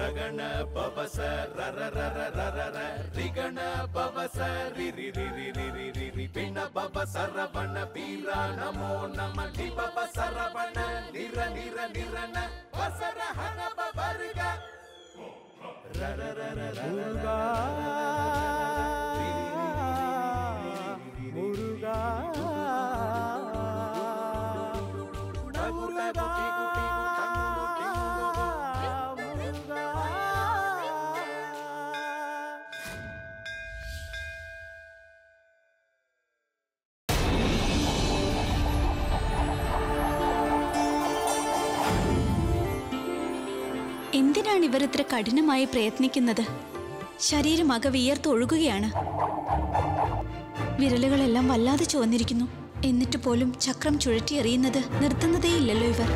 ರಗಣ ಪವಸ ರರ ರರ ರರ ರ ರಿಗಣ ಪವಸ ರಿ ರಿ ರಿ ರಿ ರಿ ರಿ ರಿ ರಿ ಪಿಣ ಪವ ಸರವಣ ಪೀರ ನಮೋ ನಮ ಲಿ ಪವ ಸರವಣ ನಿರ ನಿರ ನಿರನ ವಸರ ಹನ ಪವರ್ಗ ರರ ರರ ರರ முருகா முருகா முருகா முருகா എന്തിനാണ് ഇവർ ഇത്ര കഠിനമായി പ്രയത്നിക്കുന്നത് ശരീരമാകെ വിയർത്തൊഴുകുകയാണ് വിരലുകളെല്ലാം വല്ലാതെ ചുവന്നിരിക്കുന്നു എന്നിട്ട് പോലും ചക്രം ചുഴറ്റി എറിയുന്നത് നിർത്തുന്നതേയില്ലല്ലോ ഇവർ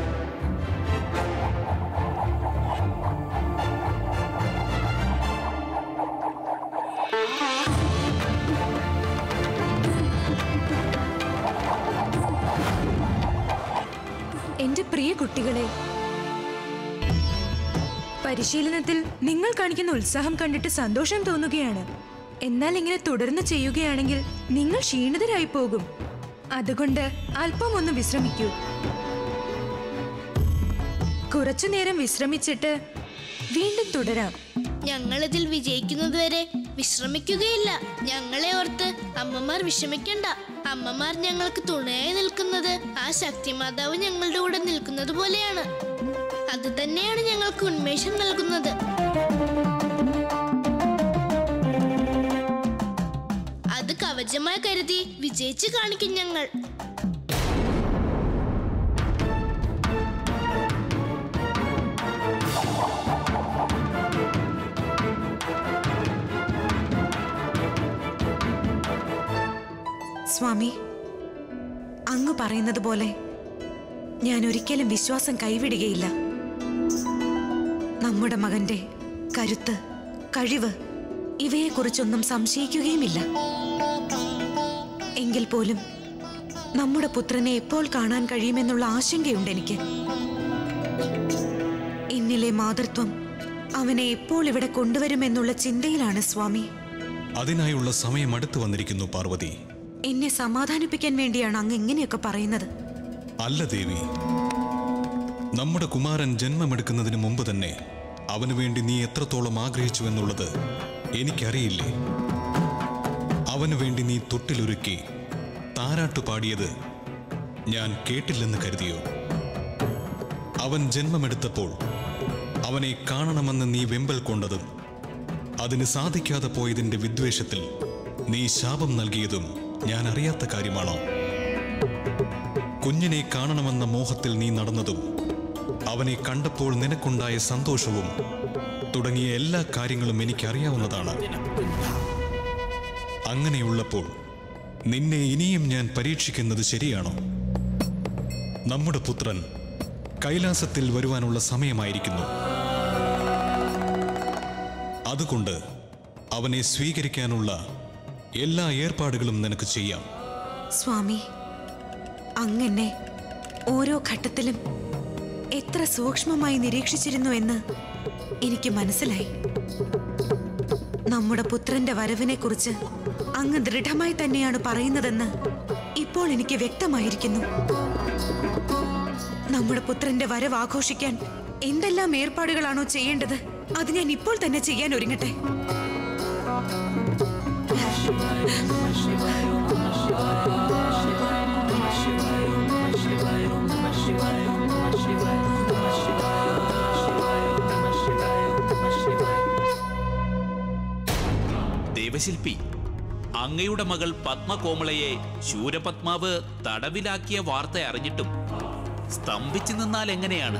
എന്റെ പ്രിയ കുട്ടികളെ പരിശീലനത്തിൽ നിങ്ങൾ കാണിക്കുന്ന ഉത്സാഹം കണ്ടിട്ട് സന്തോഷം തോന്നുകയാണ് എന്നാൽ ഇങ്ങനെ തുടർന്ന് ചെയ്യുകയാണെങ്കിൽ നിങ്ങൾ ക്ഷീണിതരായി പോകും അതുകൊണ്ട് അല്പം ഒന്ന് വിശ്രമിക്കൂ കുറച്ചു നേരം വിശ്രമിച്ചിട്ട് വീണ്ടും തുടരാം ഞങ്ങളിതിൽ വിജയിക്കുന്നതുവരെ വിശ്രമിക്കുകയില്ല ഞങ്ങളെ ഓർത്ത് അമ്മമാർ വിഷമിക്കണ്ട അമ്മമാർ ഞങ്ങൾക്ക് തുണയായി നിൽക്കുന്നത് ആ ശക്തിമാതാവ് ഞങ്ങളുടെ കൂടെ നിൽക്കുന്നത് പോലെയാണ് അത് തന്നെയാണ് ഞങ്ങൾക്ക് ഉന്മേഷം നൽകുന്നത് അത് കവചമായി കരുതി വിജയിച്ചു കാണിക്കും ഞങ്ങൾ സ്വാമി അങ്ങ് പറയുന്നത് പോലെ ഞാൻ ഒരിക്കലും വിശ്വാസം കൈവിടുകയില്ല നമ്മുടെ മകന്റെ കരുത്ത് കഴിവ് ഇവയെക്കുറിച്ചൊന്നും സംശയിക്കുകയുമില്ല എങ്കിൽ പോലും നമ്മുടെ പുത്രനെ എപ്പോൾ കാണാൻ കഴിയുമെന്നുള്ള ആശങ്കയുണ്ട് എനിക്ക് എന്നിലെ മാതൃത്വം അവനെ എപ്പോൾ ഇവിടെ കൊണ്ടുവരുമെന്നുള്ള ചിന്തയിലാണ് സ്വാമി അതിനായുള്ള സമയം അടുത്തു വന്നിരിക്കുന്നു പാർവതി എന്നെ സമാധാനിപ്പിക്കാൻ വേണ്ടിയാണ് അങ്ങ് ഇങ്ങനെയൊക്കെ പറയുന്നത് അല്ല ദേവി നമ്മുടെ കുമാരൻ ജന്മമെടുക്കുന്നതിന് മുമ്പ് തന്നെ അവനു വേണ്ടി നീ എത്രത്തോളം ആഗ്രഹിച്ചു എന്നുള്ളത് എനിക്കറിയില്ലേ അവനു വേണ്ടി നീ തൊട്ടിലൊരുക്കി താരാട്ടു പാടിയത് ഞാൻ കേട്ടില്ലെന്ന് കരുതിയോ അവൻ ജന്മമെടുത്തപ്പോൾ അവനെ കാണണമെന്ന് നീ വെമ്പൽ കൊണ്ടതും അതിന് സാധിക്കാതെ പോയതിന്റെ വിദ്വേഷത്തിൽ നീ ശാപം നൽകിയതും ഞാൻ അറിയാത്ത കാര്യമാണോ കുഞ്ഞിനെ കാണണമെന്ന മോഹത്തിൽ നീ നടന്നതും അവനെ കണ്ടപ്പോൾ നിനക്കുണ്ടായ സന്തോഷവും തുടങ്ങിയ എല്ലാ കാര്യങ്ങളും എനിക്കറിയാവുന്നതാണ് അങ്ങനെയുള്ളപ്പോൾ നിന്നെ ഇനിയും ഞാൻ പരീക്ഷിക്കുന്നത് ശരിയാണോ നമ്മുടെ പുത്രൻ കൈലാസത്തിൽ വരുവാനുള്ള സമയമായിരിക്കുന്നു അതുകൊണ്ട് അവനെ സ്വീകരിക്കാനുള്ള എല്ലാ ഏർപ്പാടുകളും നിനക്ക് ചെയ്യാം സ്വാമി അങ്ങനെ ഓരോ ഘട്ടത്തിലും എത്ര സൂക്ഷ്മമായി നിരീക്ഷിച്ചിരുന്നു എന്ന് എനിക്ക് മനസ്സിലായി നമ്മുടെ പുത്രന്റെ വരവിനെ കുറിച്ച് അങ്ങ് ദൃഢമായി തന്നെയാണ് പറയുന്നതെന്ന് ഇപ്പോൾ എനിക്ക് വ്യക്തമായിരിക്കുന്നു നമ്മുടെ പുത്രന്റെ വരവ് ആഘോഷിക്കാൻ എന്തെല്ലാം ഏർപ്പാടുകളാണോ ചെയ്യേണ്ടത് അത് ഞാൻ ഇപ്പോൾ തന്നെ ചെയ്യാൻ ഒരുങ്ങട്ടെ ദേവശില്പി അങ്ങയുടെ മകൾ പത്മകോമളയെ ശൂരപത്മാവ് തടവിലാക്കിയ വാർത്ത അറിഞ്ഞിട്ടും സ്തംഭിച്ചു നിന്നാൽ എങ്ങനെയാണ്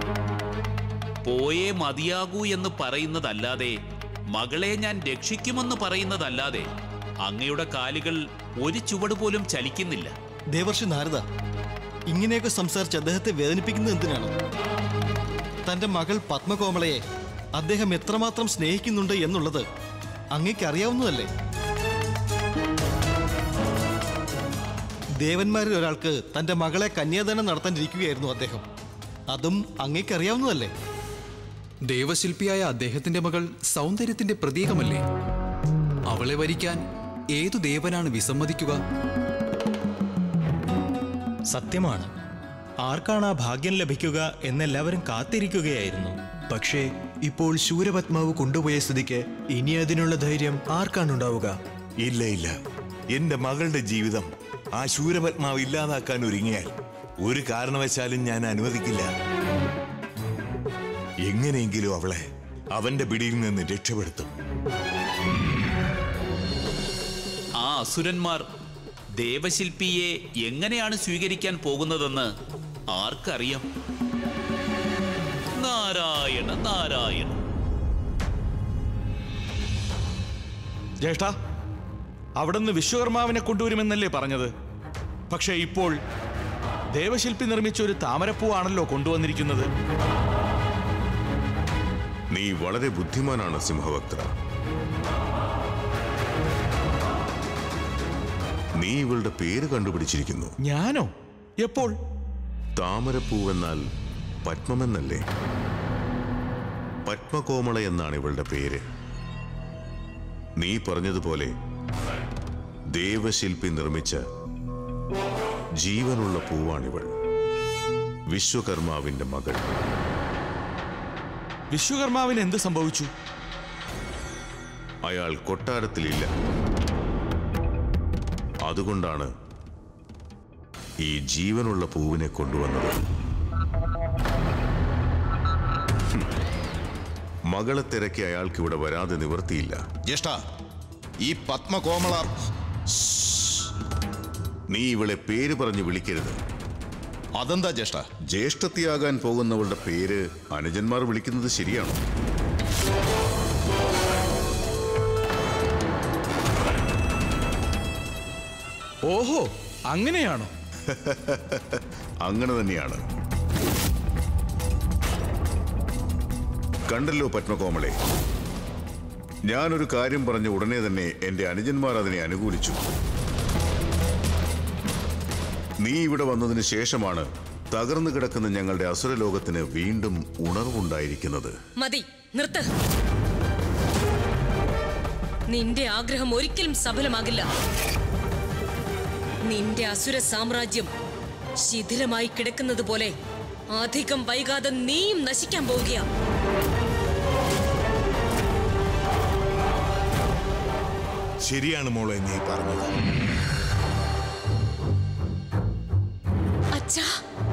പോയേ മതിയാകൂ എന്ന് പറയുന്നതല്ലാതെ മകളെ ഞാൻ രക്ഷിക്കുമെന്ന് പറയുന്നതല്ലാതെ അങ്ങയുടെ കാലുകൾ ഒരു ചുവട് പോലും ചലിക്കുന്നില്ല ദേവർഷി നാരദ ഇങ്ങനെയൊക്കെ സംസാരിച്ച് അദ്ദേഹത്തെ വേദനിപ്പിക്കുന്നത് എന്തിനാണ് തന്റെ മകൾ പത്മകോമളയെ അദ്ദേഹം എത്രമാത്രം സ്നേഹിക്കുന്നുണ്ട് എന്നുള്ളത് അങ്ങേക്ക് അറിയാവുന്നതല്ലേ ദേവന്മാരിൽ ഒരാൾക്ക് തന്റെ മകളെ കന്യാദാനം നടത്താനിരിക്കുകയായിരുന്നു അദ്ദേഹം അതും അങ്ങേക്ക് അറിയാവുന്നതല്ലേ ദേവശില്പിയായ അദ്ദേഹത്തിന്റെ മകൾ സൗന്ദര്യത്തിന്റെ പ്രതീകമല്ലേ അവളെ വരിക്കാൻ ഏതു ദേവനാണ് വിസമ്മതിക്കുക സത്യമാണ് ആർക്കാണ് ആ ഭാഗ്യം ലഭിക്കുക എന്നെല്ലാവരും കാത്തിരിക്കുകയായിരുന്നു പക്ഷേ ഇപ്പോൾ ശൂരപത്മാവ് കൊണ്ടുപോയ സ്ഥിതിക്ക് ഇനി അതിനുള്ള ധൈര്യം ആർക്കാണുണ്ടാവുക ഇല്ല ഇല്ല എന്റെ മകളുടെ ജീവിതം ആ ശൂരപത്മാവ് ഇല്ലാതാക്കാൻ ഒരുങ്ങിയാൽ ഒരു കാരണവശാലും ഞാൻ അനുവദിക്കില്ല എങ്ങനെയെങ്കിലും അവളെ അവന്റെ പിടിയിൽ നിന്ന് രക്ഷപ്പെടുത്തും ആ അസുരന്മാർ ദേവശില്പിയെ എങ്ങനെയാണ് സ്വീകരിക്കാൻ പോകുന്നതെന്ന് ആർക്കറിയാം നാരായണ നാരായണ ജ്യേഷ്ഠ അവിടുന്ന് വിശ്വകർമാവിനെ കൊണ്ടുവരുമെന്നല്ലേ പറഞ്ഞത് പക്ഷേ ഇപ്പോൾ ദേവശില്പി നിർമ്മിച്ച ഒരു താമരപ്പൂവാണല്ലോ കൊണ്ടുവന്നിരിക്കുന്നത് നീ വളരെ ബുദ്ധിമാനാണ് സിംഹഭക്ത നീ ഇവളുടെ പേര് കണ്ടുപിടിച്ചിരിക്കുന്നു ഞാനോ എപ്പോൾ താമരപ്പൂവെന്നാൽ പത്മമെന്നല്ലേ പത്മകോമള എന്നാണ് ഇവളുടെ പേര് നീ പറഞ്ഞതുപോലെ ദേവശില്പി നിർമ്മിച്ച ജീവനുള്ള പൂവാണിവൾ വിശ്വകർമാവിന്റെ മകൾ വിശ്വകർമാവിന് എന്ത് സംഭവിച്ചു അയാൾ കൊട്ടാരത്തിലില്ല അതുകൊണ്ടാണ് ഈ ജീവനുള്ള പൂവിനെ കൊണ്ടുവന്നത് ഹും. മകളെ തിരക്കി അയാൾക്ക് ഇവിടെ വരാതെ നിവർത്തിയില്ല ജ്യേഷ്ഠ ഈ പത്മകോമള നീ ഇവളെ പേര് പറഞ്ഞ് വിളിക്കരുത് അതെന്താ ജ്യേഷ്ഠ ജ്യേഷ്ഠത്തിയാകാൻ പോകുന്നവളുടെ പേര് അനുജന്മാർ വിളിക്കുന്നത് ശരിയാണോ ഓഹോ അങ്ങനെയാണോ അങ്ങനെ തന്നെയാണ് കണ്ടല്ലോ പത്മകോമളെ ഞാനൊരു കാര്യം പറഞ്ഞ ഉടനെ തന്നെ എന്റെ അനുജന്മാർ അതിനെ അനുകൂലിച്ചു നീ ഇവിടെ വന്നതിന് ശേഷമാണ് തകർന്നു കിടക്കുന്ന ഞങ്ങളുടെ അസുരലോകത്തിന് വീണ്ടും ഉണർവുണ്ടായിരിക്കുന്നത് മതി നിർത്ത് നിന്റെ ആഗ്രഹം ഒരിക്കലും സഫലമാകില്ല നിന്റെ അസുര സാമ്രാജ്യം ശിഥിലമായി കിടക്കുന്നത് പോലെ അധികം വൈകാതെ നീയും നശിക്കാൻ പോവുകയാ ശരിയാണ് മോളെ നീ പറഞ്ഞത് അച്ഛാ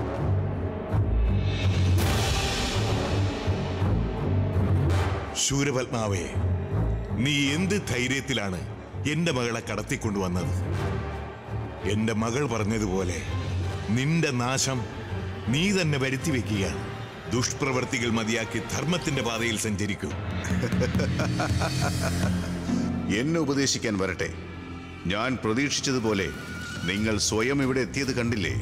ശൂരപത്മാവേ നീ എന്ത് ധൈര്യത്തിലാണ് എന്റെ മകളെ കടത്തിക്കൊണ്ടുവന്നത് എന്റെ മകൾ പറഞ്ഞതുപോലെ നിന്റെ നാശം നീ തന്നെ വരുത്തി വെക്കുകയാണ് ദുഷ്പ്രവർത്തികൾ മതിയാക്കി ധർമ്മത്തിന്റെ പാതയിൽ സഞ്ചരിക്കൂ എന്നെ ഉപദേശിക്കാൻ വരട്ടെ ഞാൻ പ്രതീക്ഷിച്ചതുപോലെ നിങ്ങൾ സ്വയം ഇവിടെ എത്തിയത് കണ്ടില്ലേ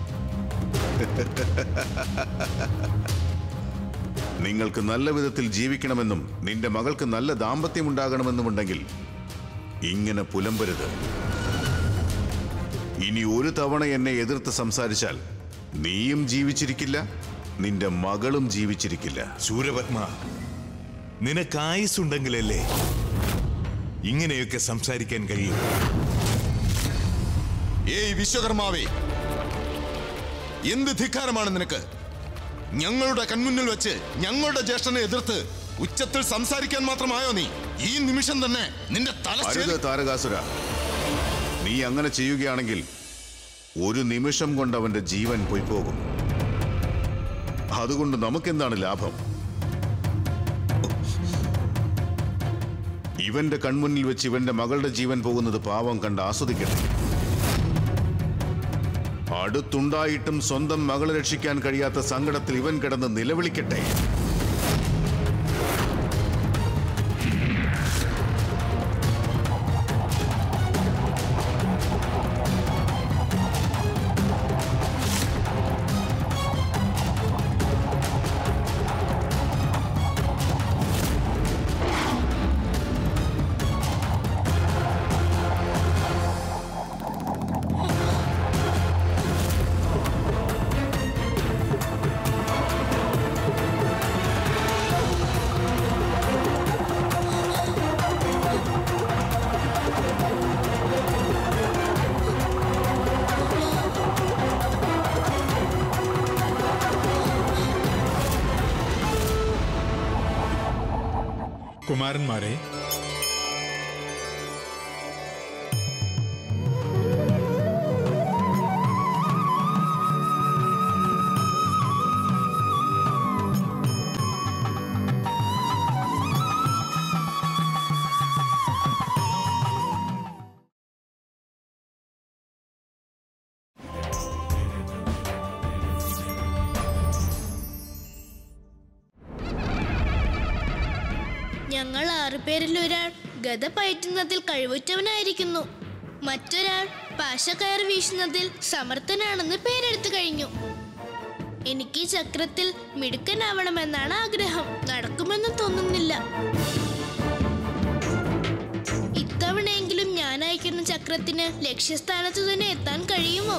നിങ്ങൾക്ക് നല്ല വിധത്തിൽ ജീവിക്കണമെന്നും നിന്റെ മകൾക്ക് നല്ല ദാമ്പത്യം ഉണ്ടാകണമെന്നുമുണ്ടെങ്കിൽ ഇങ്ങനെ പുലമ്പരുത് ഇനി ഒരു തവണ എന്നെ എതിർത്ത് സംസാരിച്ചാൽ നീയും ജീവിച്ചിരിക്കില്ല നിന്റെ മകളും ജീവിച്ചിരിക്കില്ല ശൂരപത്മ നിനക്ക് ആയുസ്സുണ്ടെങ്കിലല്ലേ ഇങ്ങനെയൊക്കെ സംസാരിക്കാൻ കഴിയും ഏയ് വിശ്വകർമാവേ എന്ത് ധിക്കാരമാണ് നിനക്ക് ഞങ്ങളുടെ കൺമുന്നിൽ വെച്ച് ഞങ്ങളുടെ ജ്യേഷ്ഠനെ എതിർത്ത് ഉച്ചത്തിൽ സംസാരിക്കാൻ മാത്രമായോ നീ ഈ നിമിഷം തന്നെ നിന്റെ തല അരുത് താരകാസുര നീ അങ്ങനെ ചെയ്യുകയാണെങ്കിൽ ഒരു നിമിഷം കൊണ്ട് അവന്റെ ജീവൻ പോയി പോകും അതുകൊണ്ട് നമുക്കെന്താണ് ലാഭം ഇവന്റെ കൺമുന്നിൽ വെച്ച് ഇവന്റെ മകളുടെ ജീവൻ പോകുന്നത് പാവം കണ്ട് ആസ്വദിക്കട്ടെ അടുത്തുണ്ടായിട്ടും സ്വന്തം മകളെ രക്ഷിക്കാൻ കഴിയാത്ത സങ്കടത്തിൽ ഇവൻ കിടന്ന് നിലവിളിക്കട്ടെ കുമാരന്മാരെ ഞങ്ങൾ ആറുപേരിൽ ഒരാൾ ഗത പയറ്റുന്നതിൽ കഴിവുറ്റവനായിരിക്കുന്നു മറ്റൊരാൾ പാശക്കയർ വീശുന്നതിൽ സമർത്ഥനാണെന്ന് പേരെടുത്തു കഴിഞ്ഞു എനിക്ക് ഈ ചക്രത്തിൽ മിടുക്കനാവണമെന്നാണ് ആഗ്രഹം നടക്കുമെന്ന് തോന്നുന്നില്ല ഇത്തവണയെങ്കിലും ഞാൻ അയക്കുന്ന ചക്രത്തിന് ലക്ഷ്യസ്ഥാനത്ത് തന്നെ എത്താൻ കഴിയുമോ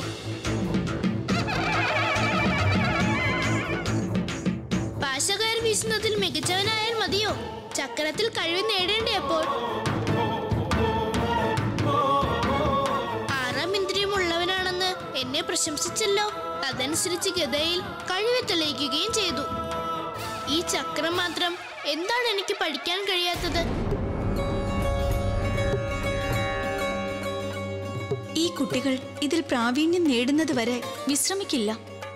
പാശകയർ വീശുന്നതിൽ മികച്ചവനായാൽ മതിയോ ചക്രത്തിൽ കഴിവ് നേടേണ്ടേ അപ്പോൾ ആറാം ഇന്ദ്രിയമുള്ളവനാണെന്ന് എന്നെ പ്രശംസിച്ചല്ലോ അതനുസരിച്ച് ഗതയിൽ കഴിവ് തെളിയിക്കുകയും ചെയ്തു ഈ ചക്രം മാത്രം എന്താണ് എനിക്ക് പഠിക്കാൻ കഴിയാത്തത് ഈ കുട്ടികൾ ഇതിൽ പ്രാവീണ്യം നേടുന്നത് വരെ വിശ്രമിക്കില്ല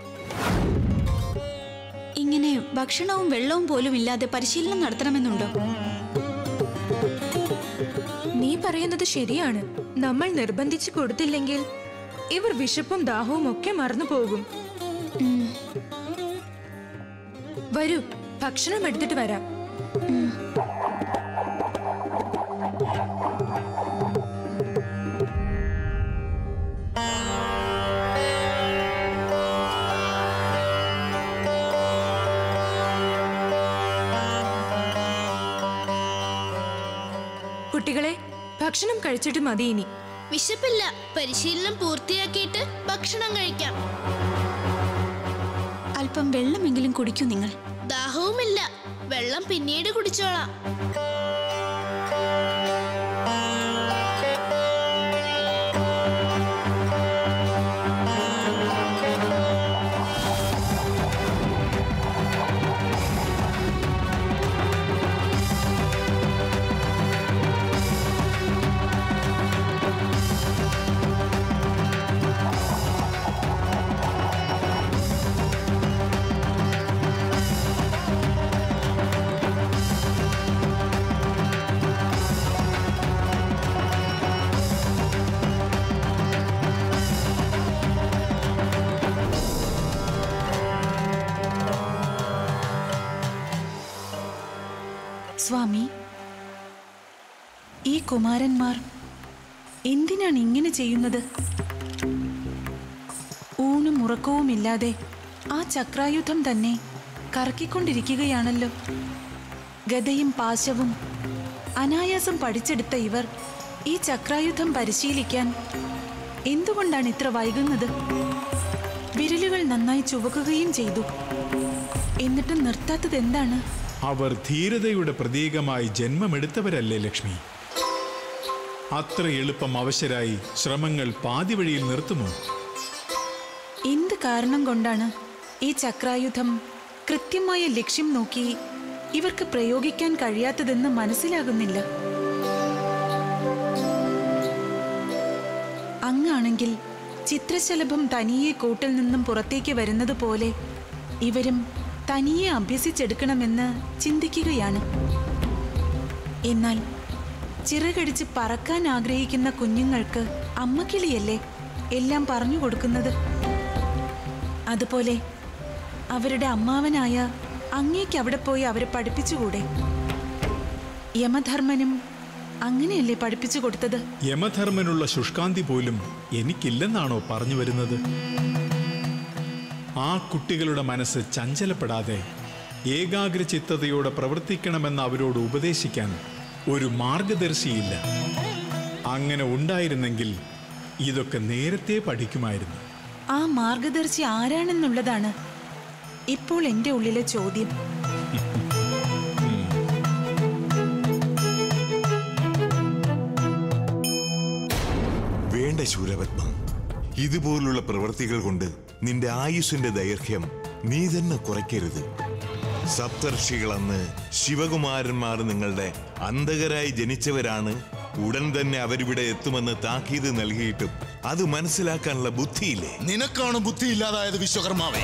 ഇങ്ങനെ ഭക്ഷണവും വെള്ളവും പോലും ഇല്ലാതെ പരിശീലനം നടത്തണമെന്നുണ്ടോ നീ പറയുന്നത് ശരിയാണ് നമ്മൾ നിർബന്ധിച്ചു കൊടുത്തില്ലെങ്കിൽ ഇവർ വിശപ്പും ദാഹവും ഒക്കെ മറന്നു പോകും വരൂ ഭക്ഷണം എടുത്തിട്ട് വരാം കുട്ടികളെ ഭക്ഷണം കഴിച്ചിട്ട് മതി ഇനി വിശപ്പില്ല പരിശീലനം പൂർത്തിയാക്കിയിട്ട് ഭക്ഷണം കഴിക്കാം അല്പം വെള്ളമെങ്കിലും കുടിക്കൂ നിങ്ങൾ ദാഹവുമില്ല വെള്ളം പിന്നീട് കുടിച്ചോളാം സ്വാമി ഈ കുമാരന്മാർ എന്തിനാണ് ഇങ്ങനെ ചെയ്യുന്നത് ഊണും ഉറക്കവുമില്ലാതെ ആ ചക്രായുധം തന്നെ കറക്കിക്കൊണ്ടിരിക്കുകയാണല്ലോ ഗതയും പാശവും അനായാസം പഠിച്ചെടുത്ത ഇവർ ഈ ചക്രായുധം പരിശീലിക്കാൻ എന്തുകൊണ്ടാണ് ഇത്ര വൈകുന്നത് വിരലുകൾ നന്നായി ചുവക്കുകയും ചെയ്തു എന്നിട്ടും നിർത്താത്തത് എന്താണ് അവർ ധീരതയുടെ പ്രതീകമായി ജന്മമെടുത്തവരല്ലേ ലക്ഷ്മി അത്ര എളുപ്പം അവശരായി ശ്രമങ്ങൾ പാതിവഴിയിൽ നിർത്തുമോ എന്ത് കാരണം കൊണ്ടാണ് ഈ ചക്രായുധം കൃത്യമായ ലക്ഷ്യം നോക്കി ഇവർക്ക് പ്രയോഗിക്കാൻ കഴിയാത്തതെന്ന് മനസ്സിലാകുന്നില്ല അങ്ങാണെങ്കിൽ ചിത്രശലഭം തനിയെ കൂട്ടിൽ നിന്നും പുറത്തേക്ക് വരുന്നത് പോലെ ഇവരും തനിയെ അഭ്യസിച്ചെടുക്കണമെന്ന് ചിന്തിക്കുകയാണ് എന്നാൽ ചിറകടിച്ച് പറക്കാൻ ആഗ്രഹിക്കുന്ന കുഞ്ഞുങ്ങൾക്ക് അമ്മക്കിളിയല്ലേ എല്ലാം പറഞ്ഞു കൊടുക്കുന്നത് അതുപോലെ അവരുടെ അമ്മാവനായ അങ്ങേക്ക് അവിടെ പോയി അവരെ പഠിപ്പിച്ചുകൂടെ യമധർമ്മനും അങ്ങനെയല്ലേ പഠിപ്പിച്ചു കൊടുത്തത് യമധർമ്മനുള്ള ശുഷ്കാന്തി പോലും എനിക്കില്ലെന്നാണോ പറഞ്ഞു വരുന്നത് ആ കുട്ടികളുടെ മനസ്സ് ചഞ്ചലപ്പെടാതെ ഏകാഗ്രചിത്തതയോടെ പ്രവർത്തിക്കണമെന്ന് അവരോട് ഉപദേശിക്കാൻ ഒരു മാർഗദർശിയില്ല അങ്ങനെ ഉണ്ടായിരുന്നെങ്കിൽ ഇതൊക്കെ നേരത്തെ പഠിക്കുമായിരുന്നു ആ മാർഗദർശി ആരാണെന്നുള്ളതാണ് ഇപ്പോൾ എൻ്റെ ഉള്ളിലെ ചോദ്യം വേണ്ട ശൂരപത്മം ഇതുപോലുള്ള പ്രവൃത്തികൾ കൊണ്ട് നിന്റെ ആയുസ്സിന്റെ ദൈർഘ്യം നീ തന്നെ കുറയ്ക്കരുത് സപ്തർഷികൾ അന്ന് ശിവകുമാരന്മാർ നിങ്ങളുടെ അന്ധകരായി ജനിച്ചവരാണ് ഉടൻ തന്നെ അവരിവിടെ എത്തുമെന്ന് താക്കീത് നൽകിയിട്ടും അത് മനസ്സിലാക്കാനുള്ള ബുദ്ധിയില്ലേ നിനക്കാണ് ബുദ്ധി ഇല്ലാതായത് വിശ്വകർമാവേ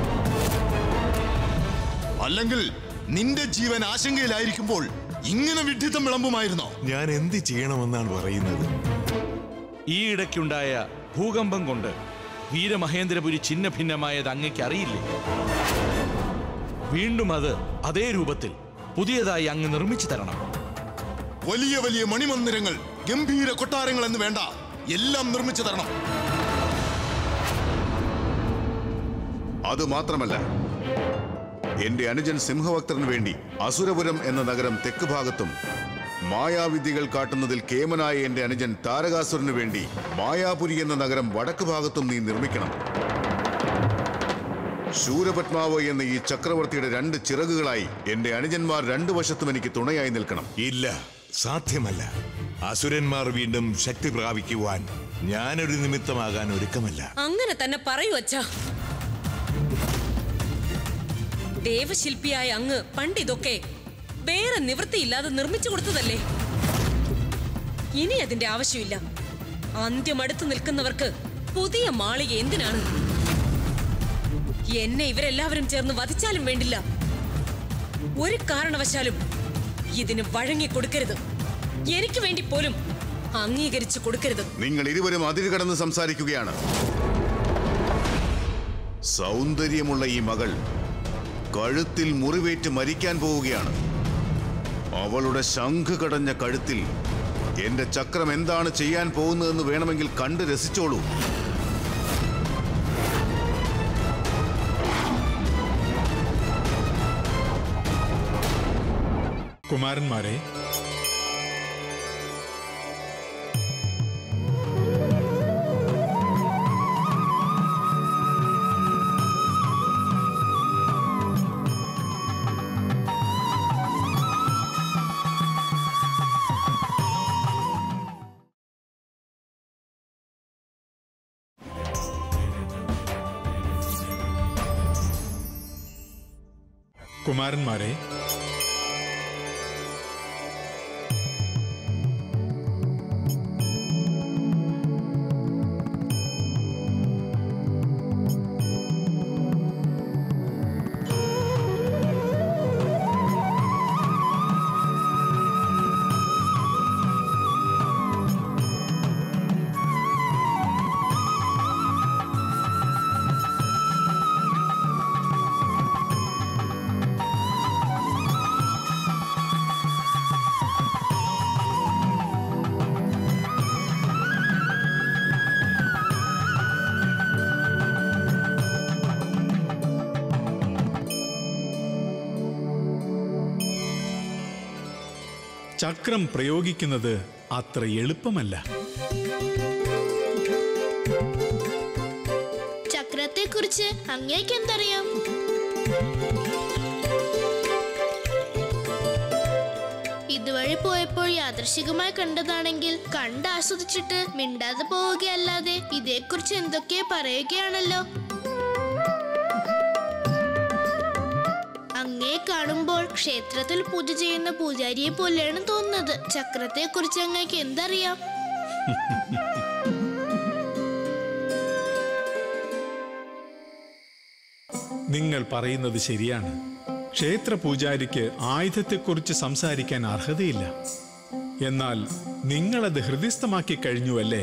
അല്ലെങ്കിൽ നിന്റെ ജീവൻ ആശങ്കയിലായിരിക്കുമ്പോൾ ഇങ്ങനെ വിഡ്ഢിത്തം വിളമ്പുമായിരുന്നോ ഞാൻ എന്ത് ചെയ്യണമെന്നാണ് പറയുന്നത് ഈ ഇടയ്ക്കുണ്ടായ ഭൂകമ്പം കൊണ്ട് വീരമഹേന്ദ്രപുരി ഛിന്ന ഭിന്നമായത് അങ്ങയ്ക്ക് അറിയില്ലേ വീണ്ടും അത് അതേ രൂപത്തിൽ പുതിയതായി അങ്ങ് നിർമ്മിച്ചു തരണം വലിയ വലിയ മണിമന്ദിരങ്ങൾ ഗംഭീര കൊട്ടാരങ്ങൾ എന്ന് വേണ്ട എല്ലാം നിർമ്മിച്ചു തരണം അത് മാത്രമല്ല എന്റെ അനുജൻ സിംഹഭക്തറിന് വേണ്ടി അസുരപുരം എന്ന നഗരം തെക്ക് ഭാഗത്തും മായാവിദ്യകൾ കാട്ടുന്നതിൽ കേമനായ എന്റെ അനുജൻ താരകാസുരന് വേണ്ടി മായാപുരി എന്ന നഗരം വടക്ക് ഭാഗത്തും നീ നിർമ്മിക്കണം ശൂരപത്മാവ് എന്ന ഈ ചക്രവർത്തിയുടെ രണ്ട് ചിറകുകളായി എന്റെ അനുജന്മാർ രണ്ടു വശത്തും എനിക്ക് തുണയായി നിൽക്കണം ഇല്ല സാധ്യമല്ല അസുരന്മാർ വീണ്ടും ശക്തി പ്രാപിക്കുവാൻ ഞാനൊരു നിമിത്തമാകാൻ ഒരുക്കമല്ല അങ്ങനെ തന്നെ പറയൂ അച്ഛാ ദേവശില്പിയായ അങ്ങ് പണ്ട് ഇതൊക്കെ വേറെ നിവൃത്തിയില്ലാതെ നിർമ്മിച്ചു കൊടുത്തതല്ലേ ഇനി അതിന്റെ ആവശ്യമില്ല അന്ത്യം അടുത്ത് നിൽക്കുന്നവർക്ക് പുതിയ മാളിക എന്തിനാണ് എന്നെ ഇവരെല്ലാവരും ചേർന്ന് വധിച്ചാലും വേണ്ടില്ല ഒരു കാരണവശാലും ഇതിന് വഴങ്ങി കൊടുക്കരുത് എനിക്ക് വേണ്ടി പോലും അംഗീകരിച്ചു കൊടുക്കരുത് നിങ്ങൾ ഇരുവരും അതിര് കടന്ന് സംസാരിക്കുകയാണ് സൗന്ദര്യമുള്ള ഈ മകൾ കഴുത്തിൽ മുറിവേറ്റ് മരിക്കാൻ പോവുകയാണ് അവളുടെ ശംഖ് കടഞ്ഞ കഴുത്തിൽ എന്റെ ചക്രം എന്താണ് ചെയ്യാൻ പോകുന്നതെന്ന് വേണമെങ്കിൽ കണ്ട് രസിച്ചോളൂ കുമാരന്മാരെ കുമാരന്മാരെ ചക്രം പ്രയോഗിക്കുന്നത് അത്ര എളുപ്പമല്ല ചക്രത്തെക്കുറിച്ച് അങ്ങേക്ക് എന്തറിയാം ഇതുവഴി പോയപ്പോൾ യാദൃശികമായി കണ്ടതാണെങ്കിൽ കണ്ട് ആസ്വദിച്ചിട്ട് മിണ്ടാതെ പോവുകയല്ലാതെ ഇതേക്കുറിച്ച് എന്തൊക്കെ പറയുകയാണല്ലോ അങ്ങേ കാണുമ്പോൾ ക്ഷേത്രത്തിൽ പൂജ ചെയ്യുന്ന പൂജാരിയെ പോലെയാണ് തോന്നുന്നത് ചക്രത്തെക്കുറിച്ച് അങ്ങേക്ക് എന്തറിയാം നിങ്ങൾ പറയുന്നത് ശരിയാണ് ക്ഷേത്ര പൂജാരിക്ക് ആയുധത്തെക്കുറിച്ച് സംസാരിക്കാൻ അർഹതയില്ല എന്നാൽ നിങ്ങളത് ഹൃദയസ്ഥമാക്കി കഴിഞ്ഞുവല്ലേ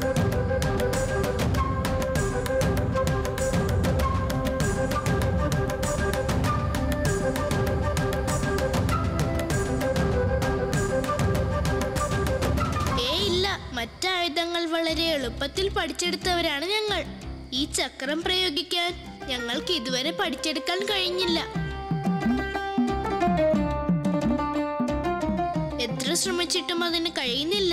ഏ ഇല്ല മറ്റായുധങ്ങൾ വളരെ എളുപ്പത്തിൽ പഠിച്ചെടുത്തവരാണ് ഞങ്ങൾ ഈ ചക്രം പ്രയോഗിക്കാൻ ഞങ്ങൾക്ക് ഇതുവരെ പഠിച്ചെടുക്കാൻ കഴിഞ്ഞില്ല എത്ര ശ്രമിച്ചിട്ടും അതിന് കഴിയുന്നില്ല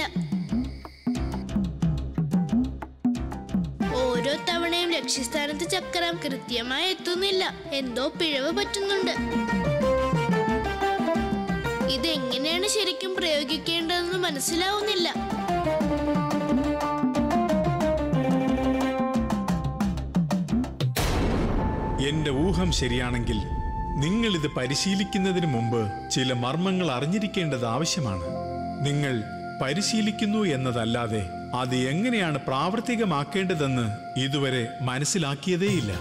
ഓരോ തവണയും ലക്ഷ്യസ്ഥാനത്ത് ചക്രം കൃത്യമായി എത്തുന്നില്ല എന്തോ പിഴവ് പറ്റുന്നുണ്ട് ഇതെങ്ങനെയാണ് ശരിക്കും പ്രയോഗിക്കേണ്ടതെന്ന് മനസ്സിലാവുന്നില്ല എന്റെ ഊഹം ശരിയാണെങ്കിൽ നിങ്ങൾ ഇത് പരിശീലിക്കുന്നതിന് മുമ്പ് ചില മർമ്മങ്ങൾ അറിഞ്ഞിരിക്കേണ്ടത് ആവശ്യമാണ് നിങ്ങൾ പരിശീലിക്കുന്നു എന്നതല്ലാതെ അത് എങ്ങനെയാണ് പ്രാവർത്തികമാക്കേണ്ടതെന്ന് ഇതുവരെ മനസ്സിലാക്കിയതേയില്ല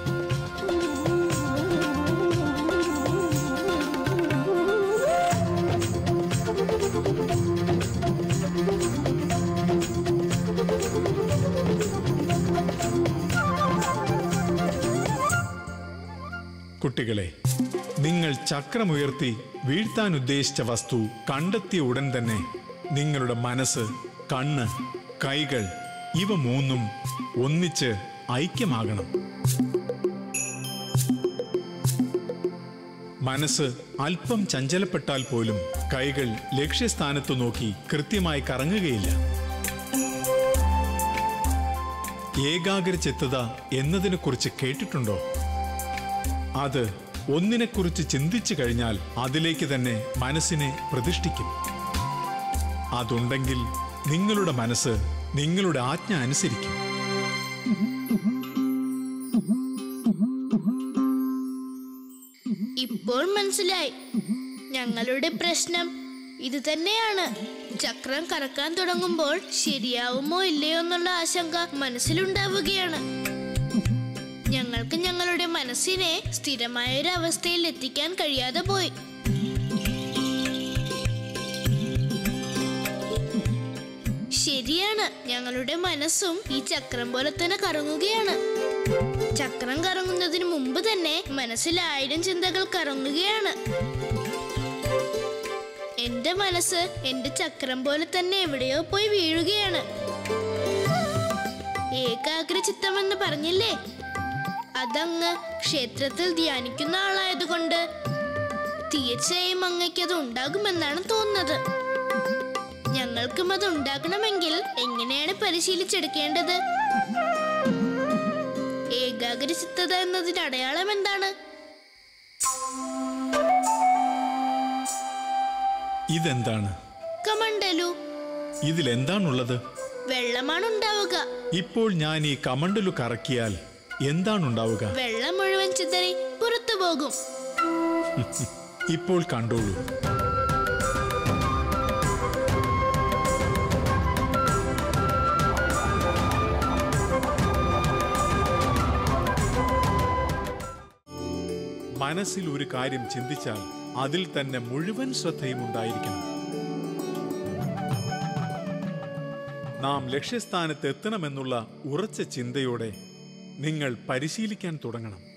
കുട്ടികളെ നിങ്ങൾ ചക്രമുയർത്തി വീഴ്ത്താൻ ഉദ്ദേശിച്ച വസ്തു കണ്ടെത്തിയ ഉടൻ തന്നെ നിങ്ങളുടെ മനസ്സ് കണ്ണ് കൈകൾ ഇവ മൂന്നും ഒന്നിച്ച് ഐക്യമാകണം മനസ്സ് അല്പം ചഞ്ചലപ്പെട്ടാൽ പോലും കൈകൾ ലക്ഷ്യസ്ഥാനത്തു നോക്കി കൃത്യമായി കറങ്ങുകയില്ല ഏകാഗ്രചിത്തത എന്നതിനെക്കുറിച്ച് കേട്ടിട്ടുണ്ടോ അത് ഒന്നിനെക്കുറിച്ച് ചിന്തിച്ചു കഴിഞ്ഞാൽ അതിലേക്ക് തന്നെ മനസ്സിനെ പ്രതിഷ്ഠിക്കും അതുണ്ടെങ്കിൽ നിങ്ങളുടെ മനസ്സ് നിങ്ങളുടെ ആജ്ഞ അനുസരിക്കും ഇപ്പോൾ മനസ്സിലായി ഞങ്ങളുടെ പ്രശ്നം ഇത് തന്നെയാണ് ചക്രം കറക്കാൻ തുടങ്ങുമ്പോൾ ശരിയാവുമോ ഇല്ലയോ എന്നുള്ള ആശങ്ക മനസ്സിലുണ്ടാവുകയാണ് ഞങ്ങൾക്ക് ഞങ്ങളുടെ മനസ്സിനെ സ്ഥിരമായ ഒരു അവസ്ഥയിൽ എത്തിക്കാൻ കഴിയാതെ പോയി ശരിയാണ് ഞങ്ങളുടെ മനസ്സും ഈ ചക്രം പോലെ തന്നെ കറങ്ങുകയാണ് ചക്രം കറങ്ങുന്നതിന് മുമ്പ് തന്നെ മനസ്സിൽ ആയിരം ചിന്തകൾ കറങ്ങുകയാണ് എന്റെ മനസ്സ് എന്റെ ചക്രം പോലെ തന്നെ എവിടെയോ പോയി വീഴുകയാണ് ഏകാഗ്ര ചിത്തമെന്ന് പറഞ്ഞില്ലേ അതങ്ങ് ക്ഷേത്രത്തിൽ ധ്യാനിക്കുന്ന ആളായതുകൊണ്ട് തീർച്ചയായും അങ്ങയ്ക്ക് അത് ഉണ്ടാകുമെന്നാണ് തോന്നുന്നത് ഞങ്ങൾക്കും അത് ഉണ്ടാകണമെങ്കിൽ എങ്ങനെയാണ് പരിശീലിച്ചെടുക്കേണ്ടത് ഏകാഗ്രചിത്തത എന്നതിന്റെ അടയാളം എന്താണ് ഇതെന്താണ് കമണ്ടലു ഇതിലെന്താണുള്ളത് വെള്ളമാണ് ഉണ്ടാവുക ഇപ്പോൾ ഞാൻ ഈ കമണ്ടലു കറക്കിയാൽ എന്താണുണ്ടാവുക വെള്ളം മുഴുവൻ ചിതറി പുറത്തു പോകും ഇപ്പോൾ കണ്ടോളൂ മനസ്സിൽ ഒരു കാര്യം ചിന്തിച്ചാൽ അതിൽ തന്നെ മുഴുവൻ ശ്രദ്ധയും ഉണ്ടായിരിക്കണം നാം ലക്ഷ്യസ്ഥാനത്ത് എത്തണമെന്നുള്ള ഉറച്ച ചിന്തയോടെ നിങ്ങൾ പരിശീലിക്കാൻ തുടങ്ങണം